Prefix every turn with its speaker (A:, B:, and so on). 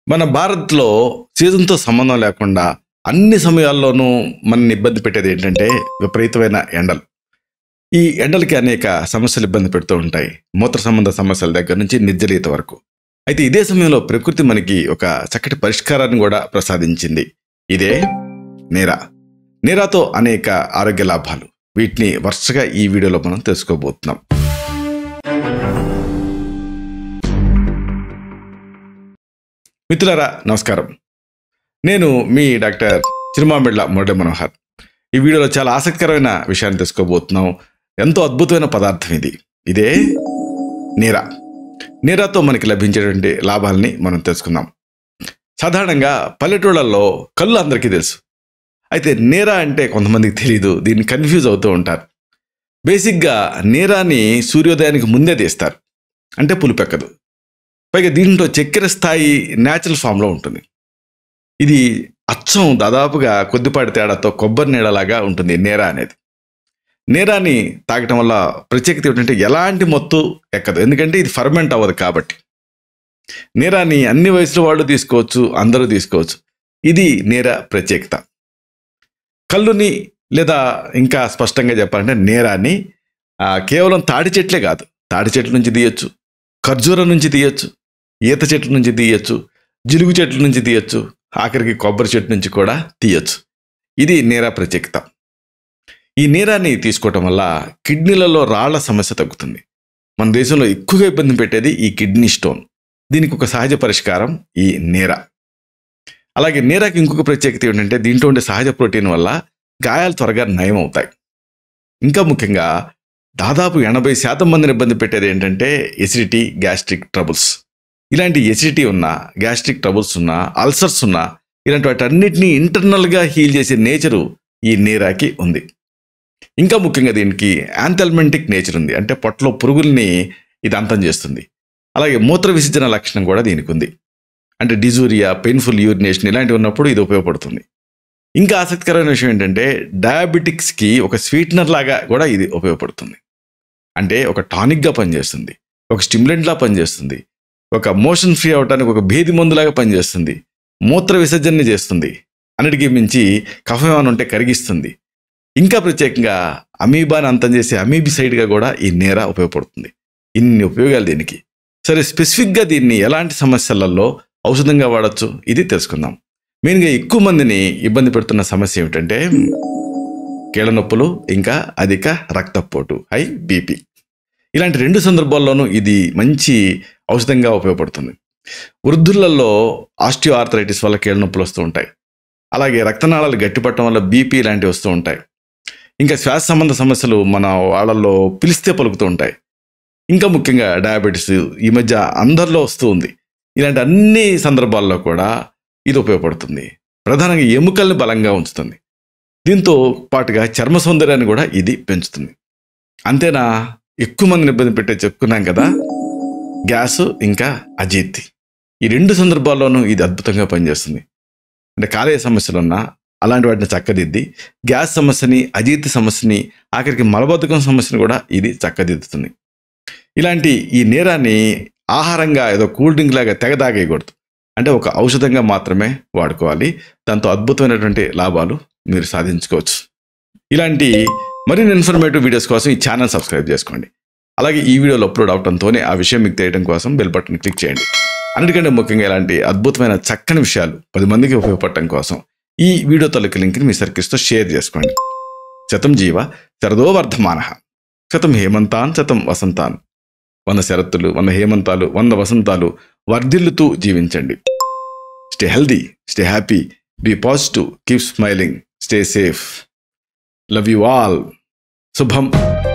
A: మన భారత్లో సీజన్తో సంబంధం లేకుండా అన్ని సమయాల్లోనూ మనని ఇబ్బంది పెట్టేది ఏంటంటే విపరీతమైన ఎండలు ఈ ఎండలకి అనేక సమస్యలు ఇబ్బంది పెడుతూ ఉంటాయి మూత్ర సంబంధ సమస్యల దగ్గర నుంచి నిర్జలీత వరకు అయితే ఇదే సమయంలో ప్రకృతి మనకి ఒక చక్కటి పరిష్కారాన్ని కూడా ప్రసాదించింది ఇదే నీరా నీరాతో అనేక ఆరోగ్య లాభాలు వీటిని వరుసగా ఈ వీడియోలో మనం తెలుసుకోబోతున్నాం మిత్రులారా నమస్కారం నేను మీ డాక్టర్ చిరుమామిళ్ళ మురళి మనోహర్ ఈ వీడియోలో చాలా ఆసక్తికరమైన విషయాన్ని తెలుసుకోబోతున్నాం ఎంతో అద్భుతమైన పదార్థం ఇది ఇదే నీరా నీరాతో మనకి లభించేటువంటి లాభాలని మనం తెలుసుకుందాం సాధారణంగా పల్లెటూళ్ళల్లో కళ్ళు అందరికీ తెలుసు అయితే నీరా అంటే కొంతమందికి తెలియదు దీన్ని కన్ఫ్యూజ్ అవుతూ ఉంటారు బేసిక్గా నీరాని సూర్యోదయానికి ముందే తీస్తారు అంటే పులిపెక్కదు పైగా దీంట్లో చక్కెర స్థాయి న్యాచురల్ ఫామ్లో ఉంటుంది ఇది అచ్చం దాదాపుగా కొద్దిపాటి తేడాతో కొబ్బరి నీడలాగా ఉంటుంది నేరా అనేది నేరాని తాగటం వల్ల ప్రత్యేకత ఏంటంటే ఎలాంటి మత్తు ఎక్కదు ఎందుకంటే ఇది ఫర్మెంట్ అవ్వదు కాబట్టి నేరాని అన్ని వయసుల వాళ్ళు తీసుకోవచ్చు అందరూ తీసుకోవచ్చు ఇది నేర ప్రత్యేకత కళ్ళుని లేదా ఇంకా స్పష్టంగా చెప్పాలంటే నేరాన్ని ఆ, కేవలం తాడి చెట్లే కాదు తాడి చెట్ల నుంచి తీయొచ్చు ఖర్జూరం నుంచి తీయొచ్చు ఈత చెట్ల నుంచి తీయొచ్చు జిలుగు చెట్ల నుంచి తీయొచ్చు ఆఖరికి కొబ్బరి చెట్టు నుంచి కూడా తీయొచ్చు ఇది నీరా ప్రత్యేకత ఈ నీరాన్ని తీసుకోవటం వల్ల కిడ్నీలలో రాళ్ల సమస్య తగ్గుతుంది మన దేశంలో ఎక్కువగా ఇబ్బంది పెట్టేది ఈ కిడ్నీ స్టోన్ దీనికి ఒక సహజ పరిష్కారం ఈ నీర అలాగే నీరాకి ఇంకొక ప్రత్యేకత ఏంటంటే దీంట్లో ఉండే సహజ ప్రోటీన్ వల్ల గాయాలు త్వరగా నయం అవుతాయి ఇంకా ముఖ్యంగా దాదాపు ఎనభై శాతం మందిని ఇబ్బంది పెట్టేది ఏంటంటే ఎసిడిటీ గ్యాస్ట్రిక్ ట్రబుల్స్ ఇలాంటి ఎసిడిటీ ఉన్నా గ్యాస్ట్రిక్ ట్రబుల్స్ ఉన్నా అల్సర్స్ ఉన్నా ఇలాంటి వాటన్నిటినీ ఇంటర్నల్గా హీల్ చేసే నేచరు ఈ నీరాకి ఉంది ఇంకా ముఖ్యంగా దీనికి యాంథల్మెంటిక్ నేచర్ ఉంది అంటే పొట్టలో పురుగుల్ని ఇది అంతం చేస్తుంది అలాగే మూత్ర విసర్జన లక్షణం కూడా దీనికి ఉంది అంటే డిజూరియా పెయిన్ఫుల్ యూరినేషన్ ఇలాంటివి ఉన్నప్పుడు ఇది ఉపయోగపడుతుంది ఇంకా ఆసక్తికరమైన విషయం ఏంటంటే డయాబెటిక్స్కి ఒక స్వీట్నర్ లాగా కూడా ఇది ఉపయోగపడుతుంది అంటే ఒక టానిక్గా పనిచేస్తుంది ఒక స్టిమ్యులెంట్లా పనిచేస్తుంది ఒక మోషన్ ఫ్రీ అవడానికి ఒక భేది మందులాగా పనిచేస్తుంది మూత్ర విసర్జన చేస్తుంది అన్నిటికీ మించి కఫం ఏమైనా ఉంటే కరిగిస్తుంది ఇంకా ప్రత్యేకంగా అమీబాని అంతం చేసే అమీబిసైడ్గా కూడా ఈ నేర ఉపయోగపడుతుంది ఇన్ని ఉపయోగాలు దీనికి సరే స్పెసిఫిక్గా దీన్ని ఎలాంటి సమస్యలలో ఔషధంగా వాడచ్చు ఇది తెలుసుకుందాం మెయిన్గా ఎక్కువ మందిని ఇబ్బంది పెడుతున్న సమస్య ఏమిటంటే కీళ్ళ నొప్పులు ఇంకా అధిక రక్తపోటు హై బీపీ ఇలాంటి రెండు సందర్భాల్లోనూ ఇది మంచి ఔషధంగా ఉపయోగపడుతుంది వృద్ధులలో ఆస్టియో ఆర్థరైటిస్ వల్ల కీళ్ళ నొప్పులు వస్తూ ఉంటాయి అలాగే రక్తనాళాలు గట్టిపట్టడం వల్ల బీపీ ఇలాంటివి వస్తూ ఉంటాయి ఇంకా శ్వాస సంబంధ సమస్యలు మన వాళ్ళల్లో పిలిస్తే పలుకుతూ ఉంటాయి ఇంకా ముఖ్యంగా డయాబెటీస్ ఈ మధ్య అందరిలో వస్తూ ఉంది ఇలాంటి అన్ని సందర్భాల్లో కూడా ఇది ఉపయోగపడుతుంది ప్రధానంగా ఎముకల్ని బలంగా ఉంచుతుంది దీంతో పాటుగా చర్మ సౌందర్యాన్ని కూడా ఇది పెంచుతుంది అంతేనా ఎక్కువ మందిని ఇబ్బంది పెట్టే చెప్పుకున్నాం కదా గ్యాస్ ఇంకా అజీర్తి ఈ రెండు సందర్భాల్లోనూ ఇది అద్భుతంగా పనిచేస్తుంది అంటే కాలేయ సమస్యలు ఉన్నా అలాంటి వాటిని చక్కదిద్ది గ్యాస్ సమస్యని అజీర్తి సమస్యని ఆఖరికి మలబద్ధకం సమస్యని కూడా ఇది చక్కదిద్దుతుంది ఇలాంటి ఈ నేరాన్ని ఆహారంగా ఏదో కూల్ డ్రింక్ లాగా తెగదాగేయకూడదు అంటే ఒక ఔషధంగా మాత్రమే వాడుకోవాలి దాంతో అద్భుతమైనటువంటి లాభాలు మీరు సాధించుకోవచ్చు ఇలాంటి మరిన్ని ఇన్ఫర్మేటివ్ వీడియోస్ కోసం ఈ ఛానల్ సబ్స్క్రైబ్ చేసుకోండి అలాగే ఈ వీడియోలో అప్లోడ్ అవడంతోనే ఆ విషయం మీకు తెలియడం కోసం బెల్ బటన్ క్లిక్ చేయండి అన్నిటికంటే ముఖ్యంగా ఇలాంటి అద్భుతమైన చక్కని విషయాలు పది మందికి ఉపయోగపడటం కోసం ఈ వీడియో తొలకి లింక్ని మీ సర్కిల్స్తో షేర్ చేసుకోండి శతం జీవ శరదో వర్ధమాన శతం హేమంతాన్ శతం వసంతాన్ వంద శరత్తులు వంద హేమంతాలు వంద వసంతాలు వర్ధిల్లుతూ జీవించండి stay healthy stay happy be positive keep smiling stay safe love you all శుభం